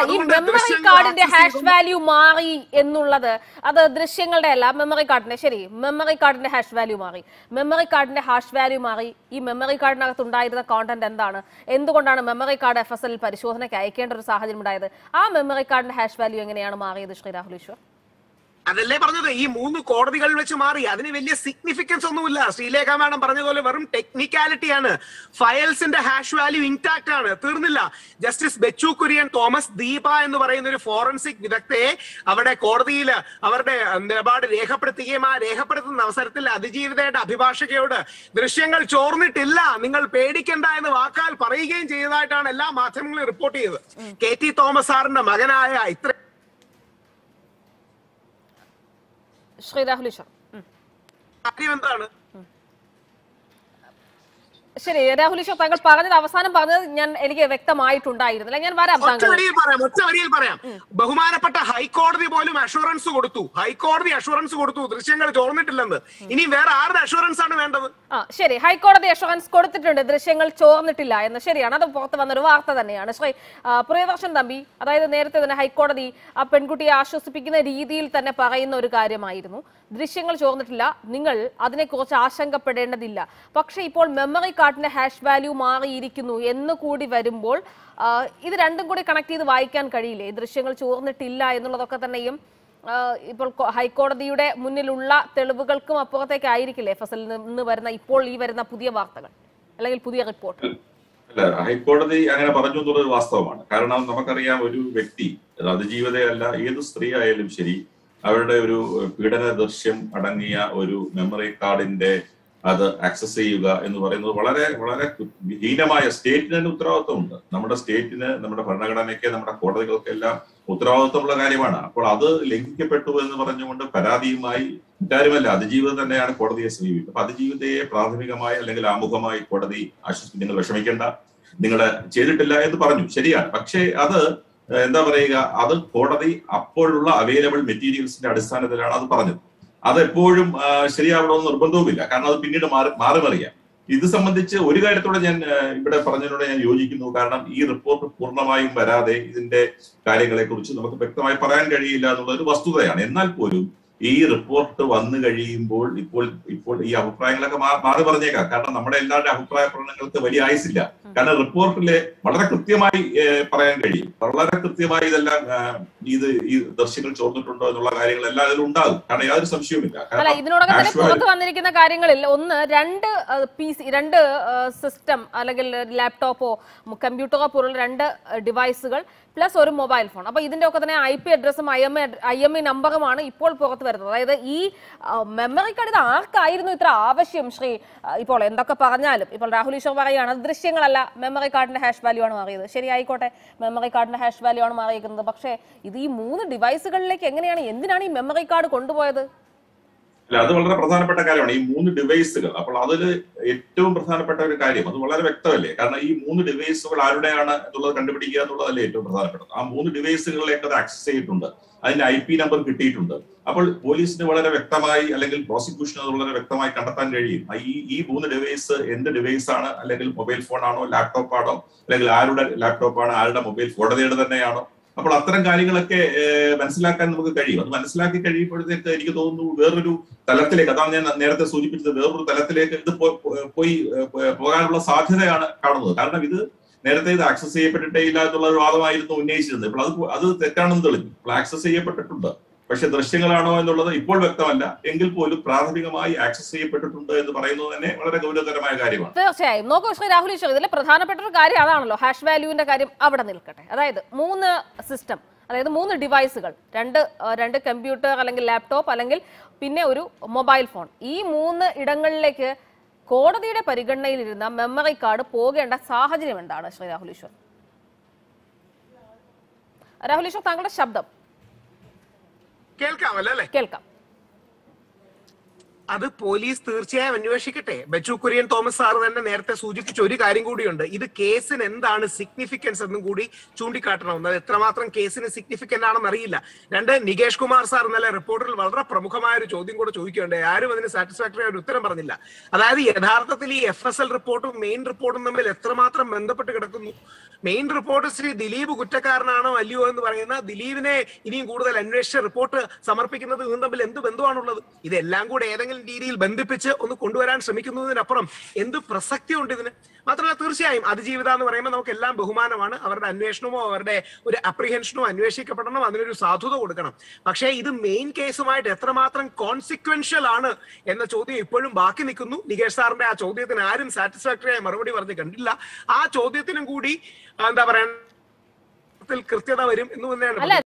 അതുകൊണ്ട് മെമ്മറി ദൃശ്യങ്ങൾ കാർഡിന്റെ access ഹാഷ് ചെയ്യുമ്പോൾ- വാല്യൂ മാറി എന്നുള്ളത് അത് ദൃശ്യങ്ങളുടെ അല്ല മെമ്മറി കാർഡിന്റെ ശരി മെമ്മറി കാർഡിന്റെ ഹാഷ് വാല്യൂ മാറി മെമ്മറി കാർഡിന്റെ ഹാഷ് വാല്യൂ മാറി ഈ മെമ്മറി കാർഡിനകത്ത് ഉണ്ടായിരുന്ന കോണ്ടന്റ് എന്താണ് എന്തുകൊണ്ടാണ് memory card F S L പരിശോധനയ്ക്ക് അയക്കേണ്ട ഒരു സാഹചര്യം ഉണ്ടായത് ആ മെമ്മറി കാർഡിന്റെ ഹാഷ് വാല്യൂ എങ്ങനെയാണ് മാറിയത് ശ്രീ രാഹുൽ ഈശ്വർ അതല്ലേ പറഞ്ഞത് ഈ മൂന്ന് കോടതികൾ വെച്ച് മാറി അതിന് വലിയ സിഗ്നിഫിക്കൻസ് ഒന്നുമില്ല ശ്രീലേഖ മാഡം പറഞ്ഞതുപോലെ വെറും ടെക്നിക്കാലിറ്റിയാണ് ഫയൽസിന്റെ ഹാഷ് വാല്യൂ ഇൻടാക്ട് ആണ് തീർന്നില്ല ജസ്റ്റിസ് ബെച്ചു കുര്യൻ തോമസ് ദീപ എന്ന് പറയുന്ന ഒരു ഫോറൻസിക് വിദഗ്ധയെ അവിടെ കോടതിയിൽ അവരുടെ നിലപാട് രേഖപ്പെടുത്തുകയും ആ രേഖപ്പെടുത്തുന്ന അവസരത്തിൽ അതിജീവിതയുടെ അഭിഭാഷകയോട് ദൃശ്യങ്ങൾ ചോർന്നിട്ടില്ല നിങ്ങൾ പേടിക്കണ്ട എന്ന് വാക്കാൽ പറയുകയും ചെയ്തതായിട്ടാണ് എല്ലാ മാധ്യമങ്ങളും റിപ്പോർട്ട് ചെയ്തത് കെ ടി തോമസ് സാറിന്റെ മകനായ ഇത്ര ശ്രീ രാഹുൽ ഈശ്വർ ഉം. കാര്യം എന്താണ് ശരി രാഹുൽ ഈശ്വർ താങ്കൾ പറഞ്ഞത് അവസാനം പറഞ്ഞത് ഞാൻ എനിക്ക് വ്യക്തമായിട്ടുണ്ടായിരുന്നില്ല ഞാൻ വരാം ഒറ്റ താങ്കൾ വരിയിൽ പറയാം ഒറ്റ വരിയിൽ പറയാം ബഹുമാനപ്പെട്ട ഹൈക്കോടതി പോലും അഷുറൻസ് കൊടുത്തു ഹൈക്കോടതി അഷുറൻസ് കൊടുത്തു ദൃശ്യങ്ങൾ ചോർന്നിട്ടില്ലെന്ന് ഇനി വേറെ ആരുടെ അഷുറൻസ് ആണ് വേണ്ടത് ആ ശരി ഹൈക്കോടതി അഷുറൻസ് കൊടുത്തിട്ടുണ്ട് ദൃശ്യങ്ങൾ ചോർന്നിട്ടില്ല എന്ന് ശരിയാണ് അത് പുറത്ത് വന്നൊരു വാർത്ത തന്നെയാണ് ശ്രീ ആ, പ്രിയദർശൻ തമ്പി അതായത് നേരത്തെ തന്നെ ഹൈക്കോടതി ആ പെൺകുട്ടിയെ ആശ്വസിപ്പിക്കുന്ന രീതിയിൽ തന്നെ പറയുന്ന ഒരു കാര്യമായിരുന്നു ദൃശ്യങ്ങൾ ചോർന്നിട്ടില്ല നിങ്ങൾ അതിനെക്കുറിച്ച് ആശങ്കപ്പെടേണ്ടതില്ല പക്ഷേ ഇപ്പോൾ മെമ്മറി കാർഡിന്റെ ഹാഷ് വാല്യൂ മാറിയിരിക്കുന്നു എന്ന് കൂടി വരുമ്പോൾ ആ, ഇത് രണ്ടും കൂടി കണക്ട് ചെയ്ത് വായിക്കാൻ കഴിയില്ലേ ഈ ദൃശ്യങ്ങൾ ചോർന്നിട്ടില്ല എന്നുള്ളതൊക്കെ തന്നെയും ആ, ഇപ്പോൾ കൊ- ഹൈക്കോടതിയുടെ മുന്നിലുള്ള തെളിവുകൾക്കും അപ്പുറത്തേക്ക് ആയിരിക്കില്ലേ ഫസലിൽ നിന്ന് വരുന്ന ഇപ്പോൾ ഈ വരുന്ന പുതിയ വാർത്തകൾ അല്ലെങ്കിൽ പുതിയ റിപ്പോർട്ട് അല്ല ഹൈക്കോടതി അങ്ങനെ പറഞ്ഞു എന്നുള്ളത് വാസ്തവമാണ് കാരണം നമുക്കറിയാം ഒരു വ്യക്തി അത് അതിജീവിതയല്ല ഏത് സ്ത്രീ ആയാലും ശരി അവരുടെ ഒരു പീഡന ദൃശ്യം അടങ്ങിയ ഒരു മെമ്മറി കാർഡിന്റെ അത് ആക്സസ് ചെയ്യുക എന്ന് പറയുന്നത് വളരെ വളരെ ഹീനമായ സ്റ്റേറ്റിന് തന്നെ ഉത്തരവാദിത്വമുണ്ട് നമ്മുടെ സ്റ്റേറ്റിന് നമ്മുടെ ഭരണഘടനയ്ക്ക് നമ്മുടെ കോടതികൾക്കെല്ലാം ഉത്തരവാദിത്വമുള്ള കാര്യമാണ് അപ്പോൾ അത് ലംഘിക്കപ്പെട്ടു എന്ന് പറഞ്ഞുകൊണ്ട് പരാതിയുമായി കാര്യമല്ല അതിജീവിതം തന്നെയാണ് കോടതിയെ സമീപിക്കുന്നത് അപ്പൊ അതിജീവിതയെ പ്രാഥമികമായി അല്ലെങ്കിൽ ആമുഖമായി കോടതി ആശ്വസിപ്പിക്കും നിങ്ങൾ വിഷമിക്കേണ്ട നിങ്ങൾ ചെയ്തിട്ടില്ല എന്ന് പറഞ്ഞു ശരിയാണ് പക്ഷേ അത് ഏഹ്, എന്താ പറയുക അത് കോടതി അപ്പോഴുള്ള അവൈലബിൾ മെറ്റീരിയൽസിന്റെ അടിസ്ഥാനത്തിലാണ് അത് പറഞ്ഞത് അത് എപ്പോഴും ആ, ശരിയാവണമെന്ന് നിർബന്ധവുമില്ല കാരണം അത് പിന്നീട് മാറി മാറി മറിയാം ഇത് സംബന്ധിച്ച് ഒരു കാര്യത്തോടെ ഞാൻ ഏഹ്, ഇവിടെ പറഞ്ഞതിനോട് ഞാൻ യോജിക്കുന്നു കാരണം ഈ റിപ്പോർട്ട് പൂർണ്ണമായും വരാതെ ഇതിന്റെ കാര്യങ്ങളെ കുറിച്ച് നമുക്ക് വ്യക്തമായി പറയാൻ കഴിയില്ല എന്നുള്ള ഒരു വസ്തുതയാണ് എന്നാൽ പോലും ഈ റിപ്പോർട്ട് വന്നു കഴിയുമ്പോൾ ഇപ്പോൾ ഇപ്പോൾ ഈ അഭിപ്രായങ്ങളൊക്കെ മാ- മാറി പറഞ്ഞേക്കാം കാരണം നമ്മുടെ എല്ലാവരുടെ അഭിപ്രായ പ്രകടനങ്ങൾക്ക് വലിയ ആയുസില്ല കാരണം റിപ്പോർട്ടിലെ വളരെ കൃത്യമായി ഏഹ്, പറയാൻ കഴിയും വളരെ കൃത്യമായി ഇതെല്ലാം ആഹ്, ഇത് ഈ ദർശകൾ ചോർന്നിട്ടുണ്ടോ എന്നുള്ള കാര്യങ്ങളെല്ലാം അതിൽ ഉണ്ടാകും കാരണം യാതൊരു സംശയവുമില്ല അല്ല കാരണം ഇതിനോടകം തന്നെ actual- പുറത്ത് വന്നിരിക്കുന്ന കാര്യങ്ങളിൽ ഒന്ന് രണ്ട് പി സി രണ്ട് സിസ്റ്റം അല്ലെങ്കിൽ ലാപ്ടോപ്പോ കമ്പ്യൂട്ടറോ പോലുള്ള രണ്ട് ഡിവൈസുകൾ പ്ലസ് ഒരു മൊബൈൽ ഫോൺ അപ്പൊ ഇതിന്റെ ഒക്കെ തന്നെ ഐ പി അഡ്രസ്സും I M I M E നമ്പറുമാണ് ഇപ്പോൾ പുറത്ത് വരുന്നത് അതായത് ഈ മെമ്മറി കാർഡ് ഇത് ആർക്കായിരുന്നു ഇത്ര ആവശ്യം ശ്രീ ആ, ഇപ്പോൾ എന്തൊക്കെ പറഞ്ഞാലും ഇപ്പോൾ രാഹുൽ ഈശ്വർ പറയുകയാണ് അത് ദൃശ്യങ്ങളല്ല മെമ്മറി കാർഡിന്റെ ഹാഷ് വാല്യൂ ആണ് മാറിയത് ശരി ആയിക്കോട്ടെ മെമ്മറി കാർഡിന്റെ ഹാഷ് വാല്യൂ ആണ് മാറിയിരിക്കുന്നത് പക്ഷേ ഇത് ഈ മൂന്ന് ഡിവൈസുകളിലേക്ക് എങ്ങനെയാണ് എന്തിനാണ് ഈ മെമ്മറി കാർഡ് കൊണ്ടുപോയത് അല്ല അത് വളരെ പ്രധാനപ്പെട്ട കാര്യമാണ് ഈ മൂന്ന് ഡിവൈസുകൾ അപ്പോൾ അതിൽ ഏറ്റവും പ്രധാനപ്പെട്ട ഒരു കാര്യം അത് വളരെ വ്യക്തമല്ലേ കാരണം ഈ മൂന്ന് ഡിവൈസുകൾ ആരുടെയാണ് എന്നുള്ളത് കണ്ടുപിടിക്കുക എന്നുള്ളതല്ലേ ഏറ്റവും പ്രധാനപ്പെട്ടത് ആ മൂന്ന് ഡിവൈസുകളിലേക്ക് അത് ആക്സസ് ചെയ്തിട്ടുണ്ട് അതിന്റെ ഐ പി നമ്പർ കിട്ടിയിട്ടുണ്ട് അപ്പോൾ പോലീസിന് വളരെ വ്യക്തമായി അല്ലെങ്കിൽ പ്രോസിക്യൂഷന് അത് വളരെ വ്യക്തമായി കണ്ടെത്താൻ കഴിയും ആ ഈ ഈ മൂന്ന് ഡിവൈസ് എന്ത് ഡിവൈസ് ആണ് അല്ലെങ്കിൽ മൊബൈൽ ഫോൺ ആണോ ലാപ്ടോപ്പ് ആണോ അല്ലെങ്കിൽ ആരുടെ ലാപ്ടോപ്പ് ആണ് ആരുടെ മൊബൈൽ കോടതിയുടെ തന്നെയാണോ അപ്പോൾ അത്തരം കാര്യങ്ങളൊക്കെ ഏഹ്, മനസ്സിലാക്കാൻ നമുക്ക് കഴിയും അത് മനസ്സിലാക്കി കഴിയുമ്പോഴത്തേക്ക് എനിക്ക് തോന്നുന്നു വേറൊരു തലത്തിലേക്ക് അതാണ് ഞാൻ നേരത്തെ സൂചിപ്പിച്ചത് വേറൊരു തലത്തിലേക്ക് ഇത് പോ- പോ- പോയി ഏഹ്, പോകാനുള്ള സാധ്യതയാണ് കാണുന്നത് കാരണം ഇത് നേരത്തെ ഇത് ആക്സസ് ചെയ്യപ്പെട്ടിട്ടേ ഇല്ല എന്നുള്ള ഒരു വാദമായിരുന്നു ഉന്നയിച്ചിരുന്നത് ഇപ്പോൾ അത് പോ- അത് തെറ്റാണെന്ന് തെളിഞ്ഞു ഇപ്പോൾ ആക്സസ് ചെയ്യപ്പെട്ടിട്ടുണ്ട് പക്ഷെ ദൃശ്യങ്ങളാണോ എന്നുള്ളത് ഇപ്പോൾ വ്യക്തമല്ല എങ്കിൽ പോലും പ്രാഥമികമായി ആക്സസ് ചെയ്യപ്പെട്ടിട്ടുണ്ട് എന്ന് പറയുന്നത് തന്നെ വളരെ ഗൗരവതരമായ കാര്യമാണ് തീർച്ചയായും നോക്കൂ ശ്രീ രാഹുൽ ഈശ്വർ ഇതിൽ പ്രധാനപ്പെട്ട ഒരു കാര്യം അതാണല്ലോ ഹാഷ് വാല്യൂവിന്റെ കാര്യം അവിടെ നിൽക്കട്ടെ അതായത് മൂന്ന് സിസ്റ്റം അതായത് മൂന്ന് ഡിവൈസുകൾ രണ്ട് ആ, രണ്ട് കമ്പ്യൂട്ടർ അല്ലെങ്കിൽ ലാപ്ടോപ്പ് അല്ലെങ്കിൽ പിന്നെ ഒരു മൊബൈൽ ഫോൺ ഈ മൂന്ന് ഇടങ്ങളിലേക്ക് കോടതിയുടെ പരിഗണനയിലിരുന്ന മെമ്മറി കാർഡ് പോകേണ്ട സാഹചര്യം എന്താണ് ശ്രീ രാഹുൽ ഈശ്വർ രാഹുൽ ഈശ്വർ താങ്കളുടെ ശബ്ദം കേൾക്കാമല്ലോ അല്ലേ കേൾക്കാം അത് പോലീസ് തീർച്ചയായും അന്വേഷിക്കട്ടെ ബെച്ചു കുര്യൻ തോമസ് സാർ തന്നെ നേരത്തെ സൂചിപ്പിച്ച ഒരു കാര്യം കൂടിയുണ്ട് ഇത് കേസിന് എന്താണ് സിഗ്നിഫിക്കൻസ് എന്നും കൂടി ചൂണ്ടിക്കാട്ടണം അത് എത്രമാത്രം കേസിന് സിഗ്നിഫിക്കന്റ് ആണെന്ന് അറിയില്ല രണ്ട് നികേഷ് കുമാർ സാർ ഇന്നലെ റിപ്പോർട്ടിൽ വളരെ പ്രമുഖമായ ഒരു ചോദ്യം കൂടെ ചോദിക്കുകയുണ്ട് ആരും അതിന് സാറ്റിസ്ഫാക്ടറി ഒരു ഉത്തരം പറഞ്ഞില്ല അതായത് യഥാർത്ഥത്തിൽ ഈ എഫ് എസ് എൽ റിപ്പോർട്ടും മെയിൻ റിപ്പോർട്ടും തമ്മിൽ എത്രമാത്രം ബന്ധപ്പെട്ട് കിടക്കുന്നു മെയിൻ റിപ്പോർട്ട് ശ്രീ ദിലീപ് കുറ്റക്കാരനാണോ അല്ലയോ എന്ന് പറയുന്ന ദിലീപിനെ ഇനിയും കൂടുതൽ അന്വേഷിച്ച റിപ്പോർട്ട് സമർപ്പിക്കുന്നത് ഇതും തമ്മിൽ എന്ത് ബന്ധമാണുള്ളത് ഇതെല്ലാം കൂടെ ഏതെങ്കിലും രീതിയിൽ ബന്ധിപ്പിച്ച് ഒന്ന് കൊണ്ടുവരാൻ ശ്രമിക്കുന്നതിനപ്പുറം എന്ത് പ്രസക്തി ഉണ്ട് ഇതിന് മാത്രമല്ല തീർച്ചയായും അതിജീവിത എന്ന് പറയുമ്പോൾ നമുക്ക് എല്ലാം ബഹുമാനമാണ് അവരുടെ അന്വേഷണമോ അവരുടെ ഒരു അപ്രിഹെൻഷനോ അന്വേഷിക്കപ്പെടണം അതിനൊരു സാധുത കൊടുക്കണം പക്ഷേ ഇത് മെയിൻ കേസുമായിട്ട് എത്രമാത്രം കോൺസിക്വൻഷ്യൽ ആണ് എന്ന ചോദ്യം ഇപ്പോഴും ബാക്കി നിൽക്കുന്നു നികേഷ് സാറിന്റെ ആ ചോദ്യത്തിന് ആരും സാറ്റിസ്ഫാക്ടറി ആയ മറുപടി പറഞ്ഞ് കണ്ടില്ല ആ ചോദ്യത്തിനും കൂടി ആ, എന്താ പറയാ കൃത്യത വരും എന്ന് തന്നെയാണ് അല്ല